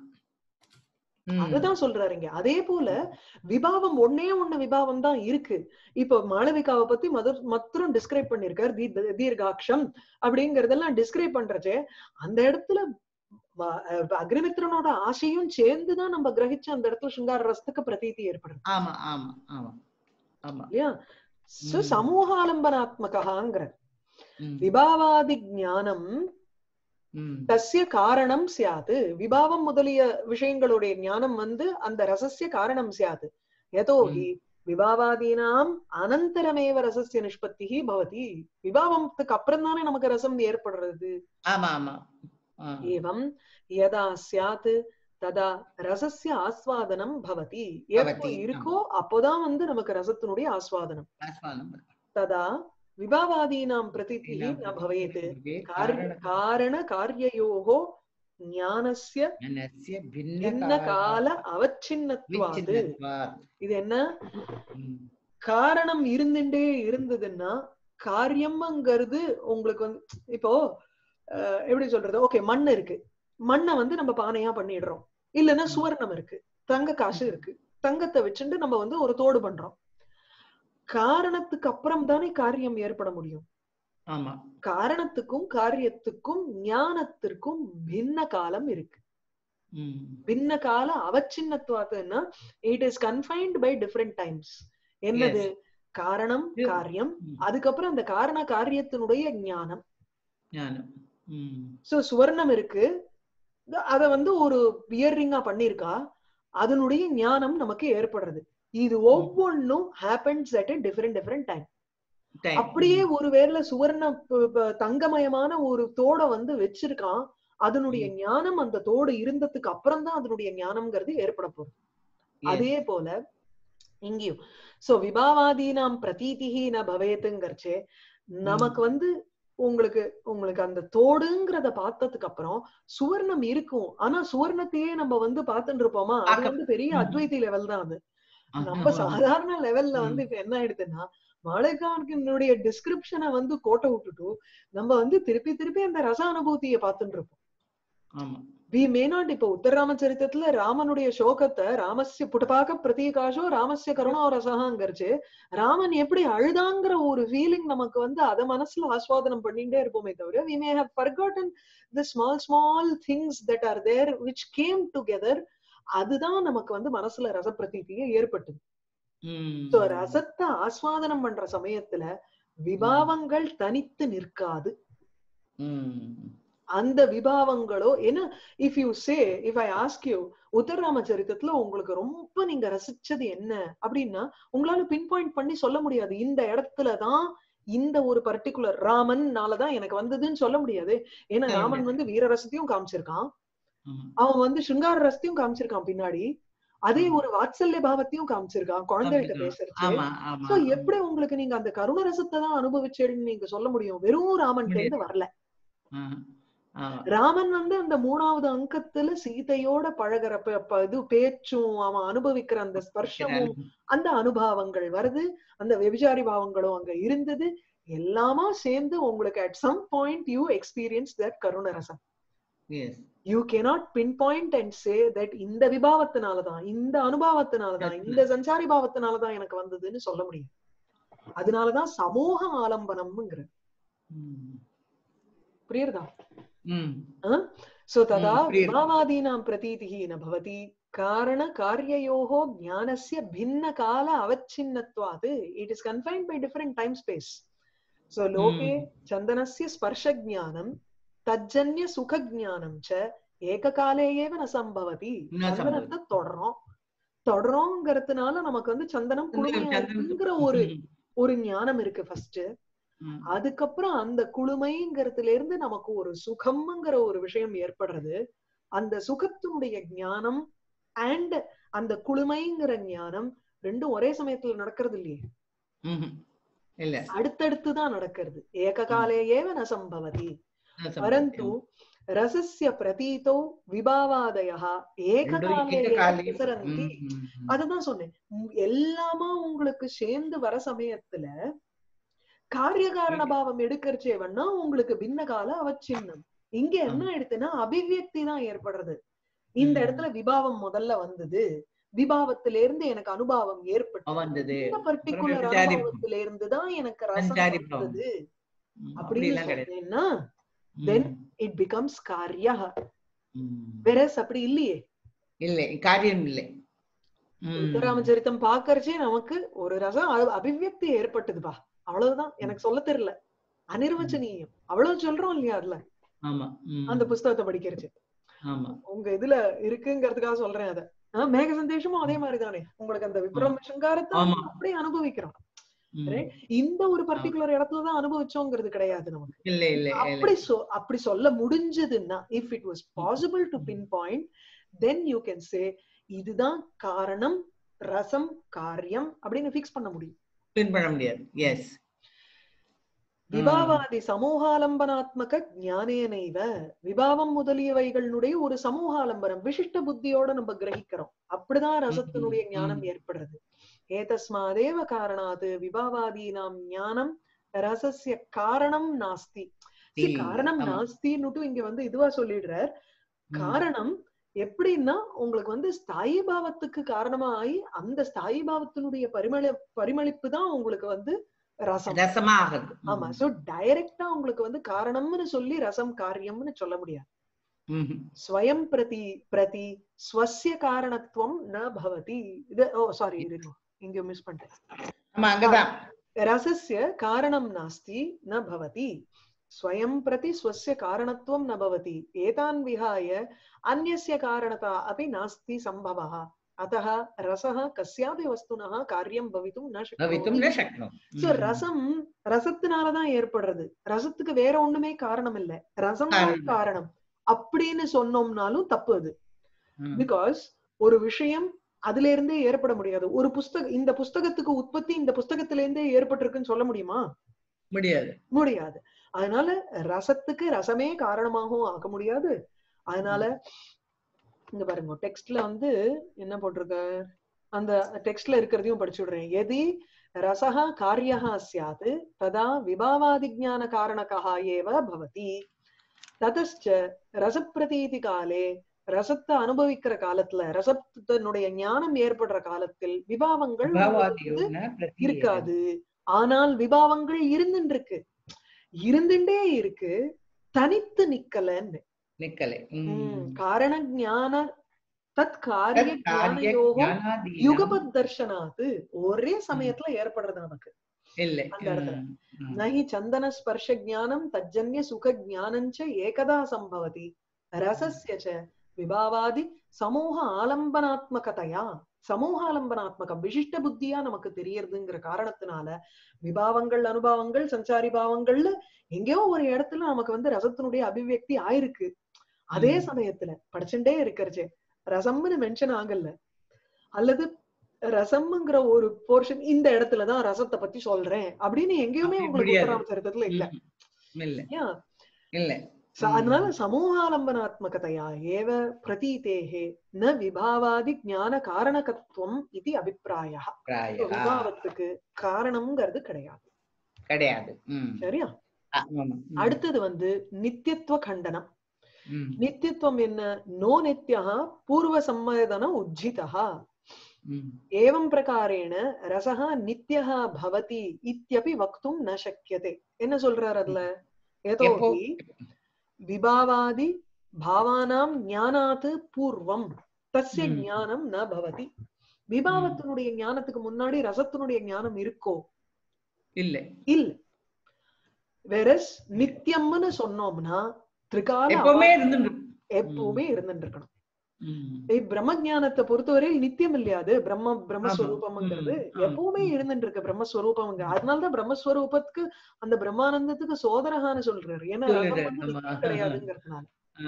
ம். அதுதான் சொல்றாருங்க அதே போல விபாவம் ஒன்னே ஒண்ணு விபாவம் தான் இருக்கு இப்போ மாளவிகாவை பத்தி மதுர் மத்திரம் டிஸ்கிரைப் பண்ணிருக்காரு தீ- தீர்காட்சம் அப்படிங்கறதெல்லாம் டிஸ்கிரைப் பண்றச்சே அந்த இடத்துல வ- அஹ் அக்னிமித்ரனோட ஆசையும் சேர்ந்துதான் நம்ம கிரகிச்சு அந்த இடத்துல சிங்கார ரசத்துக்கு பிரதீதி ஏற்படுது ஆமா ஆமா ஆமா ஆமா இல்லையா சோ ம். சமூகாலம்பனாத்மகாங்கிற ம். விபாவாதி ஞானம் ம். தஸ்ய காரணம் சியாது விபாவம் முதலிய விஷயங்களுடைய ஞானம் வந்து அந்த ரசஸ்ய காரணம் சியாது யதோஹி விபாவாதீனாம் அனந்தரமேவ ரசஸ்ய நிஷ்பத்திஹி பவதி விபாவத்துக்கு அப்புறம் தானே நமக்கு ரசம் ஏற்படுறது ஆமா ஆமா ஆ. ஏவம் யதா சியாத் ததா ரசஸ்ய ஆஸ்வாதனம் பவதி எப்போ பவதி, இருக்கோ அப்போதான் வந்து நமக்கு ரசத்தினுடைய ஆஸ்வாதனம் ஆஸ்வாதம். ததா விபாவாதீனாம் பிரதிதிः ந भवेत् कार्य कारण कार्ययोः ज्ञानस्य ஞானஸ்ய भिन्न பின்ன கால அவச்சின்னத்வாது விச்சின்னத்வாத். இது என்ன ம். காரணம் இருந்துட்டே இருந்ததுன்னா காரியம்ங்கிறது உங்களுக்கு வந்து இப்போ அஹ், எப்படி சொல்றது ஓகே மண் இருக்கு மண்ணை வந்து நம்ம பானையா பண்ணிடுறோம் இல்லைன்னா ம். சுவர்ணம் இருக்கு தங்க காசு இருக்கு தங்கத்தை வச்சுட்டு நம்ம வந்து ஒரு தோடு பண்றோம் காரணத்துக்கு அப்புறம் தானே காரியம் ஏற்பட முடியும் ஆமா காரணத்துக்கும் காரியத்துக்கும் ஞானத்திற்கும் பின்ன காலம் இருக்கு ம். பின்ன கால அவச்சின்னத்துவாத்துன்னா it is confined by different times என்னது காரணம் Yeah. காரியம் ம். அதுக்கப்புறம் அந்த காரண காரியத்தினுடைய ஞானம் ஞானம் ம். சோ சுவர்ணம் இருக்கு அத வந்து ஒரு இயர்ரிங்கா பண்ணிருக்கா அதனுடைய ஞானம் நமக்கு ஏற்படுறது இது ஒவ்வொன்னும் happens at different different time Time. அப்படியே ஒருவேளை சுவர்ண ப- ப- தங்கமயமான ஒரு தோட வந்து வச்சிருக்கான் அதனுடைய ஞானம் அந்த தோடு இருந்ததுக்கு அப்புறம் தான் அதனுடைய ஞானம்ங்கிறது ஏற்பட போகுது Yes. அதே போல இங்கேயும் சோ விபாவாதீனாம் பிரதீதிஹி ந பவேத்துங்கிறச்சே நமக்கு வந்து உங்களுக்கு உங்களுக்கு அந்த தோடுங்கிறத பார்த்ததுக்கு அப்புறம் சுவர்ணம் இருக்கும் ஆனா சுவர்ணத்தையே நம்ம வந்து பார்த்துட்டு இருப்போமா அது பார்க்க- வந்து பெரிய ம். அத்வைதி லெவல் தான் அது ஆமா. நம்ம சாதாரண லெவல்ல ம். வந்து இப்ப என்ன ஆயிடுதுன்னா மாளவிகாவினுடைய டிஸ்கிரிப்ஷனை வந்து கோட்டை விட்டுட்டு நம்ம வந்து திருப்பி திருப்பி அந்த ரச அனுபூதியை பார்த்துட்டு இருப்போம் ஆமா வி மே நாட் இப்ப உத்தரராம சரித்திரத்துல ராமனுடைய சோகத்தை ராமஸ்ய புடபாக பிரதீகாஷோ ராமஸ்ய கருணா ரசகாங்கிறச்சு ராமன் எப்படி அழுதாங்கிற ஒரு ஃபீலிங் நமக்கு வந்து அத மனசுல ஆஸ்வாதனம் பண்ணிட்டே இருப்போமே தவிர we may have forgotten the small small things that are there which came together அதுதான் நமக்கு வந்து மனசுல ரச பிரதீதியை ஏற்பட்டது ம். சோ ரசத்தை ஆஸ்வாதனம் பண்ற சமயத்துல விபாவங்கள் தனித்து நிற்காது ம். அந்த விபாவங்களோ ஏன்னா if you say if I ask you உத்தரராம சரித்திரத்துல உங்களுக்கு ரொம்ப நீங்க ரசிச்சது என்ன அப்படின்னா உங்களால பின் பாயிண்ட் பண்ணி சொல்ல முடியாது இந்த இடத்துலதான் இந்த ஒரு பர்டிகுலர் ராமன்னாலதான் எனக்கு வந்ததுன்னு சொல்ல முடியாது ஏன்னா ஆமா. ராமன் வந்து வீர ரசத்தையும் காமிச்சிருக்கான் ஆமா. அவன் வந்து சிங்கார ரசத்தையும் காமிச்சிருக்கான் பின்னாடி அதே ஒரு வாத்சல்ய பாவத்தையும் காமிச்சிருக்கான் குழந்தைகிட்ட காமிச்சிருக்கான். பேசுறச்சு ஆமா ஆமா சோ எப்படி உங்களுக்கு நீங்க அந்த கருண ரசத்தை தான் அனுபவிச்சேன்னு நீங்க சொல்ல முடியும் வெறும் ராமன் இருந்து வரல ஆ, ஆமா ராமன் வந்து அந்த மூணாவது அங்கத்துல சீதையோட பழகுற ப- ப- இது பேச்சும் அவன் அனுபவிக்கிற அந்த ஸ்பர்ஷமும் அந்த அனுபவங்கள் வருது அந்த வெபிசாரி பாவங்களும் அங்க இருந்தது எல்லாமா சேர்ந்து உங்களுக்கு at some point you experience that கருணரசம் yes you cannot pin point and say that இந்த விபாவத்தினாலதான் இந்த அனுபவத்தினாலதான் இந்த சஞ்சாரி பாவத்தினாலதான் எனக்கு வந்ததுன்னு சொல்ல முடியும் அதனாலதான் சமூக ஆலம்பனம்ங்கிற புரியுறதா ம் सो तदा हम्म, प्रिय- विभावादीनां प्रतीतिः न भवति कारणकार्ययोः ज्ञानस्य भिन्नकाल अवच्छिन्नत्वात् it is confined by different time space so लोके हम्म। चन्दनस्य स्पर्शज्ञानं तज्जन्य सुखज्ञानं च ஏககாலே ஏவ ந சம்பவதி ந சம்பவதி. சந்தனத்தை தொடறோம் தொடறோங்கிறதுனால நமக்கு வந்து சந்தனம் குளுமைங்கிற ஒரு ஒரு ஞானம் இருக்கு ஃபர்ஸ்ட் அதுக்கப்புறம் அந்த குளுமைங்கிறதுல இருந்து நமக்கு ஒரு சுகம்ங்கிற ஒரு விஷயம் ஏற்படுறது அந்த சுகத்தினுடைய ஞானம் அண்ட் அந்த குளுமைங்கிற ஞானம் ரெண்டும் ஒரே சமயத்துல நடக்கிறது இல்லையே இல்ல அடுத்தடுத்து தான் நடக்கிறது ஏககாலே ஏவ ந சம்பவதி न सम्भवति. परन्तु ரசஸ்ய பிரதீதோ விபாவாதயா ஏககாலே ஏவ ஏககாலே. பிரசரந்தி ம், ம், ம். அதுதான் சொன்னேன் உம் எல்லாமா உங்களுக்கு சேர்ந்து வர சமயத்துல காரிய காரண பாவம் எடுக்கறச்சே வேணா உங்களுக்கு பின்ன கால அவச்சின்னம் இங்க என்ன எடுத்துன்னா அபிவியக்தி தான் ஏற்படுறது இந்த ம். இடத்துல விபாவம் முதல்ல வந்தது விபாவத்தில இருந்து எனக்கு அனுபவம் ஏற்பட்டு வந்தது இந்த பர்டிகுலர் அப்புறம் விசாரி- அனுபவத்தில இருந்து தான் எனக்கு ரசம் சஞ்சாரி பாவம். வந்தது ம், அப்படின்னு அப்படிலாம் கிடையாது சொன்னேன்னா ம், then இட் பிகம்ஸ் காரியா ம். வெரஸ் அப்படி இல்லையே இல்லை காரியம் இல்லை ம். உத்தராமச்சரித்தம் பாக்கறச்சே நமக்கு ஒரு ரசம் அ- அபிவியக்தி ஏற்பட்டதுப்பா அவ்வளவுதான் எனக்கு சொல்ல தெரியல அனிர்வச்சனீயம் அவ்வளவு சொல்றோம் இல்லையா அதுல ஆமா ம். அந்த புஸ்தகத்தை படிக்கிறச்சு ஆமா உங்க இதுல இருக்குங்கிறதுக்காக சொல்றேன் அத ஆஹ் மேக சந்தேஷமும் அதே மாதிரிதானே உங்களுக்கு அந்த விப்ரம் சங்காரத்தை ஆமா. அப்படியே அனுபவிக்கிறோம் ம். Right? இந்த ஒரு பர்டிகுலர் இடத்துலதான் அனுபவிச்சோங்கிறது கிடையாது நமக்கு இல்ல இல்ல இல்ல அப்படி சொ அப்படி சொல்ல முடிஞ்சதுன்னா if it was possible to pin point then you can say இதுதான் காரணம் ரசம் காரியம் அப்படின்னு ஃபிக்ஸ் பண்ண முடியும் பின் பண்ண முடியாது எஸ் விபாவாதி சமூகாலம்பனாத்மக ஞானேனைவ விபாவம் முதலியவைகளுடைய ஒரு சமூகாலம்பனம் விசிஷ்ட புத்தியோட நம்ம கிரகிக்கிறோம் அப்படிதான் ரசத்தினுடைய ம், ஞானம் ம். ஏற்படுறது ஏதஸ்மாதேவ காரணாது விபாவாதீனாம் ஞானம் ரசஸ்ய காரணம் நாஸ்தி See, காரணம் ஆமா. நாஸ்தின்னுட்டு இங்க வந்து இதுவா சொல்லிடுறார் காரணம் எப்படின்னா உங்களுக்கு வந்து ஸ்தாயி பாவத்துக்கு காரணமா ஆகி அந்த ஸ்தாயி பாவத்தினுடைய பரிமள பரிமளிப்பு தான் உங்களுக்கு வந்து ரசம் ரசமா ஆகுது ஆமா சோ டைரக்டா உங்களுக்கு வந்து காரணம்னு சொல்லி ரசம் காரியம்னு சொல்ல முடியாது ம். ஸ்வயம் பிரதி பிரதி ஸ்வசிய காரணத்துவம் ந பவதி இது ஓ சாரி இருங்க இங்க மிஸ் பண்ணிட்டேன் ஆமா அங்கதான் रसस्य कारणं नास्ति न भवति स्वयं प्रति स्वस्य कारणत्वं न भवति एतान् विहाय अन्यस्य कारणता अपि नास्ति सम्भवः अतः रसः कस्यापि वस्तुनः कार्यं भवितुं न பவித்தும் शक्नोति ந சக்னோம் சோ ரசம் ரசத்தினாலதான் ஏற்படுறது ரசத்துக்கு வேற ஒண்ணுமே காரணம் இல்ல ரசம் தான் காரணம். காரணம் அப்படின்னு சொன்னோம்னாலும் தப்பு அது ம். பிகாஸ் ஒரு விஷயம் அதுல இருந்தே ஏற்பட முடியாது ஒரு புஸ்தகம் இந்த புஸ்தகத்துக்கு உற்பத்தி இந்த புஸ்தகத்துல இருந்தே ஏற்பட்டிருக்குன்னு சொல்ல முடியுமா முடியாது முடியாது அதனால ரசத்துக்கு ரசமே காரணமாகவும் ஆக்க முடியாது அதனால இங்க பாருங்க டெக்ஸ்ட்ல வந்து என்ன போட்டிருக்க அந்த டெக்ஸ்ட்ல இருக்கிறதையும் படிச்சு விடுறேன் எதி ரசஹ காரியஹ ஸ்யாத் ததா விபாவாதிஜான காரணகா ஏவ பவதி ததச்ச ரசப்பிரதீதி காலே ரசத்தை அனுபவிக்கிற காலத்துல ரசத்தினுடைய ஞானம் ஏற்படுற காலத்தில் விபாவங்கள் உங்களுக்கு பாவாதியோ ந பிரதீயதே. இருக்காது ஆனால் விபாவங்கள் இருந்துட்டு இருக்கு இருந்துட்டே இருக்கு தனித்து நிக்கலன்னு நிக்கலை ம். ம், காரண ஞான தத் காரிய தத் காரிய ஞானயோகம் ஞானாதீனம் யுகபத் தர்ஷனாத்து ஒரே சமயத்துல ஏற்படுறது நமக்கு இல்லை அந்த இடத்துல. ம், ம். நஹி சந்தன ஸ்பர்ஷ ஜானம் தஜ்ஜன்ய சுக ஜானஞ்ச ஏகதா சம்பவதி ரசஸ்ய ச விபாவாதி சமூக ஆலம்பனாத்மகதையா சமூகாலம்பனாத்மகம் விசிஷ்ட புத்தியா நமக்கு தெரியறதுங்கிற காரணத்தினால விபாவங்கள் அனுபவங்கள் சஞ்சாரி பாவங்கள்ல எங்கேயோ ஒரு இடத்துல நமக்கு வந்து ரசத்தினுடைய அபிவியக்தி ஆயிருக்கு அதே ம். சமயத்துல படிச்சுட்டே இருக்கிறச்சே ரசம்னு மென்ஷன் ஆகல அல்லது ரசம்ங்கிற ஒரு போர்ஷன் இந்த இடத்துலதான் ரசத்தை பத்தி சொல்றேன் அப்படின்னு எங்கேயுமே அப்படி உங்களுக்கு முடியாது. உத்தராமச்சரித்தத்துல இல்ல ம். இல்ல ஏன் இல்ல ச- ம். அதனால சமூகாலம்பனாத்மகதையா ஏவ பிரதீதேஹே ந விபாவாதி ஞான காரணகத்துவம் இது அபிப்பிராய பிராய ஆ, விபாவத்துக்கு காரணம்ங்கிறது கிடையாது கிடையாது ம். சரியா ஆ, ஆமா. ம். அடுத்தது வந்து நித்தியத்துவ கண்டனம் ம். நித்தியத்துவம் என்ன நோ நித்யா பூர்வ சம்மேதன உஜ்ஜிதா ம். ஏவம் பிரகாரேண ரசः நித்யः பவதி இத்யபி வக்தும் ந சக்கியதே என்ன சொல்றார் அதுல எப்போ? ஏதோஹி விபாவாதி பாவானாம் ஞானாத் பூர்வம் தஸ்ய ம். ஞானம் ந பவதி விபாவத்தினுடைய ஞானத்துக்கு முன்னாடி ரசத்தினுடைய ஞானம் இருக்கோ இல்ல இல்ல வெரஸ் நித்தியம்னு சொன்னோம்னா திரிகால எப்பவுமே அவா- இருந்து எப்பவுமே இருந்துட்டு இருக்கணும் ஏய், பிரம்ம ஞானத்தை பொறுத்தவரையில் நித்தியம் இல்லையா அது பிரம்ம பிரம்மஸ்வரூபம்ங்கிறது ம், ஆமா. எப்பவுமே இருந்துட்டு இருக்கு பிரம்மஸ்வரூபம்ங்க அதனாலதான் பிரம்மஸ்வரூபத்துக்கு அந்த பிரம்மானந்தத்துக்கு சோதரகான்னு சொல்றாரு ஏன்னா சொல்லுறாரு, ரசம் வந்து ஆமா. நித்தியம் கிடையாதுங்கிறதுனால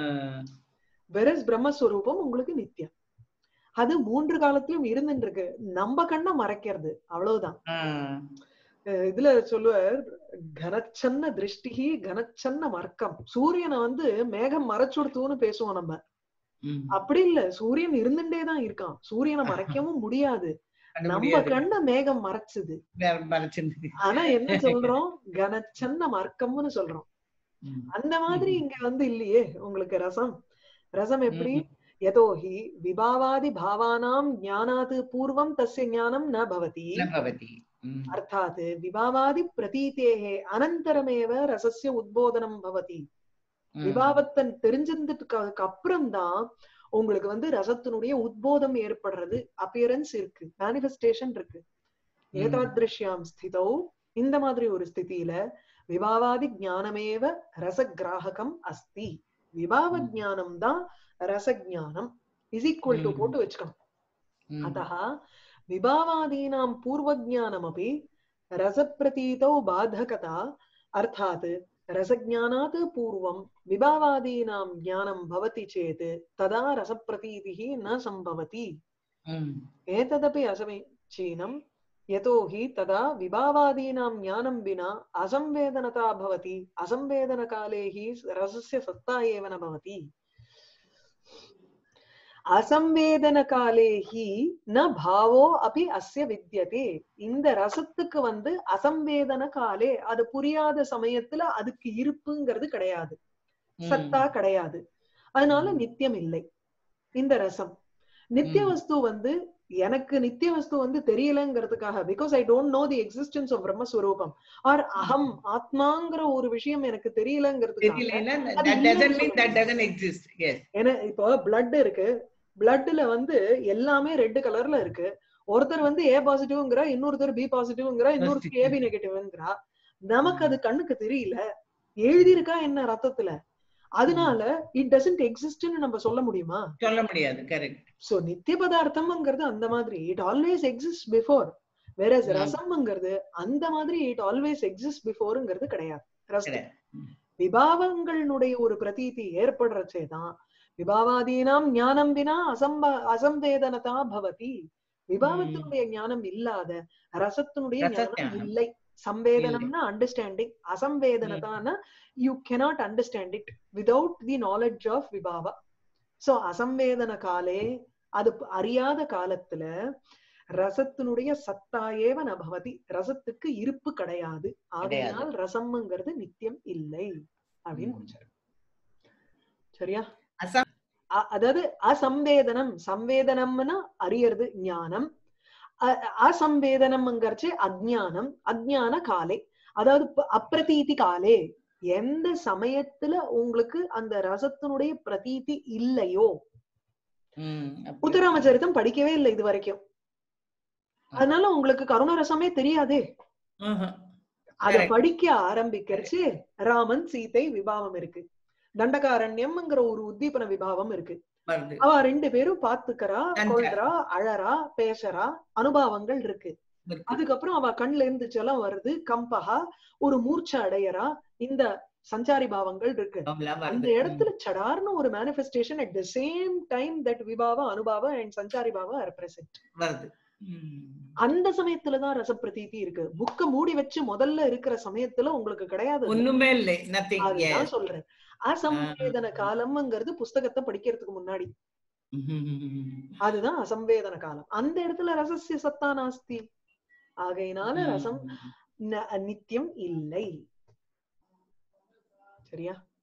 வெரஸ் பிரம்மஸ்வரூபம் உங்களுக்கு நித்தியம் அது மூன்று காலத்திலும் இருந்துட்டு இருக்கு நம்ம கண்ணை மறைக்கிறது அவ்வளவுதான் அஹ் இதுல சொல்லுவார் கனச்சன்ன திருஷ்டிகி கனச்சன்ன மர்க்கம் சூரியனை வந்து மேகம் மறைச்சுடுத்துன்னு பேசுவோம் நம்ம அப்படி இல்ல சூரியன் இருந்துட்டே தான் இருக்கான் சூரியனை மறைக்கவும் முடியாது நம்ம கண்ண மேகம் மறைச்சுது ஆனா என்ன சொல்றோம் கனச்சன்ன மர்க்கம்னு சொல்றோம் அந்த மாதிரி இங்க வந்து இல்லையே உங்களுக்கு ரசம் ரசம் எப்படி யதோஹி விபாவாதி பாவானாம் ஞானாத் பூர்வம் தஸ்ய ஞானம் ந பவதி அர்த்தாத் விபாவாதி பிரதீதேஹே அனந்தரமேவ ரசஸ்ய உத்போதனம் பவதி விபாவத்தை தெரிஞ்சதுக்கு அப்புறம் தான் உங்களுக்கு வந்து ரசத்தினுடைய உத்போதம் ஏற்படுறது அப்பியரன்ஸ் இருக்கு மேனிபெஸ்டேஷன் இருக்கு ஏதாதிருஷ்யாம் ஸ்திதௌ இந்த மாதிரி ஒரு ஸ்திதியில விபாவாதி ஞானமேவ ரசகிராககம் அஸ்தி விபாவ ஜானம் தான் ரசஜானம் இஸ் ஈக்குவல் டு போட்டு வச்சுக்கணும் अतः विभावादीनां पूर्वज्ञानमपि रसप्रतीतौ बाधकता अर्थात् रसज्ञानात् पूर्वं विभावादीनां ज्ञानं भवति चेत् तदा रसप्रतीतिः न सम्भवति एतदपि असमीचीनं यतोहि तदा विभावादीनां ज्ञानं विना असंवेदनता भवति असंवेदनकाले हि रसस्य सत्ता एव न भवति அசம்வேதன காலேஹி ந பாவோ அபி அஸ்ய வித்தியதே இந்த ரசத்துக்கு வந்து அசம்வேதன காலே அது புரியாத சமயத்துல அதுக்கு இருப்புங்கிறது கிடையாது சத்தா கிடையாது அதனால நித்தியம் இல்லை இந்த ரசம் நித்திய வஸ்து வந்து எனக்கு நித்திய வஸ்து வந்து தெரியலங்கிறதுக்காக because I don't know the existence of பிரம்மஸ்வரூபம் ஆர் அகம் ஆத்மாங்கிற ஒரு விஷயம் எனக்கு தெரியலங்கிறதுக்காக ஏன்னா இப்போ பிளட் இருக்கு பிளட்ல வந்து எல்லாமே ரெட் கலர்ல இருக்கு ஒருத்தர் வந்து ஏ பாசிட்டிவ்ங்கிறா இன்னொருத்தர் பி பாசிட்டிவ்ங்கிறா இன்னொருத்தர் ஏபி நெகட்டிவ்ங்கிறா நமக்கு அது கண்ணுக்கு தெரியல எழுதி இருக்கா என்ன ரத்தத்துல அதனால இட் டசன்ட் எக்ஸிஸ்ட்னு நம்ம சொல்ல முடியுமா சொல்ல முடியாது கரெக்ட் சோ நித்திய பதார்த்தம்ங்கிறது அந்த மாதிரி இட் ஆல்வேஸ் எக்ஸிஸ்ட் பிஃபோர் வேற ரசம்ங்கிறது அந்த மாதிரி இட் ஆல்வேஸ் எக்ஸிஸ்ட் பிஃபோர்ங்கிறது கிடையாது ரசம் விபாவங்களுடைய ஒரு பிரதீதி ஏற்படுறச்சேதான் விபாவாதீனாம் ஞானம் வினா அசம்ப அசம்வேதனதா பவதி விபாவத்தினுடைய ஞானம் இல்லாத ரசத்தினுடைய ஞானம் இல்லை சம்வேதனம்னா அண்டர்ஸ்டாண்டிங் அசம்வேதனதான you cannot understand it without the knowledge of விபாவா சோ அசம்வேதன காலே அது அறியாத காலத்துல ரசத்தினுடைய சத்தாயேவ நபவதி ரசத்துக்கு இருப்பு கிடையாது ஆகையினால் ரசம்ங்கிறது நித்தியம் இல்லை அப்படின்னு முடிச்சாரு சரியா அதாவது அசம்வேதனம் சம்வேதனம்னா அறியறது ஞானம் அசம்வேதனம்ங்கிறச்சு அஜ்ஞானம் அஜ்ஞான காலே அதாவது அப்பிரதீதி காலே எந்த சமயத்துல உங்களுக்கு அந்த ரசத்தினுடைய பிரதீதி இல்லையோ உத்தராமச்சரித்தம் படிக்கவே இல்லை இது வரைக்கும் அதனால உங்களுக்கு கருணரசமே தெரியாதே அத படிக்க ஆரம்பிக்கிறச்சு ராமன் சீதை விபாவம் இருக்கு தண்டகாரண்யம்ங்கிற ஒரு உத்தீபன விபாவம் இருக்கு வருது அவ ரெண்டு பேரும் பாத்துக்கறா நன்றா. கொள்றா அழறா பேசுறா அனுபவங்கள் இருக்கு இருக்கு. அதுக்கப்புறம் அவ கண்ணுல இருந்து ஜலம் வருது கம்பகா ஒரு மூர்ச்சை அடையறா இந்த சஞ்சாரி பாவங்கள் இருக்கு எல்லாம் அந்த வருது. இடத்துல சடார்னு ஒரு manifestation at the same time that விபாவ அனுபாவ அண்ட் சஞ்சாரி பாவ ரெப்ரசென்ட் வருது ம். அந்த சமயத்துலதான் ரசப்பிரதீதி இருக்கு புக்க மூடி வச்சு முதல்ல இருக்கிற சமயத்துல உங்களுக்கு கிடையாது அது. ஒண்ணுமே இல்லை நத்திங் அதுதான் சொல்றேன் அசம்வேதன காலம்ங்கிறது புஸ்தகத்தை படிக்கிறதுக்கு முன்னாடி அதுதான் அசம்வேதன காலம் அந்த இடத்துல ரசசிய சத்தா நாஸ்தி ஆகையினால ரசம் ந- நித்தியம் இல்லை சரியா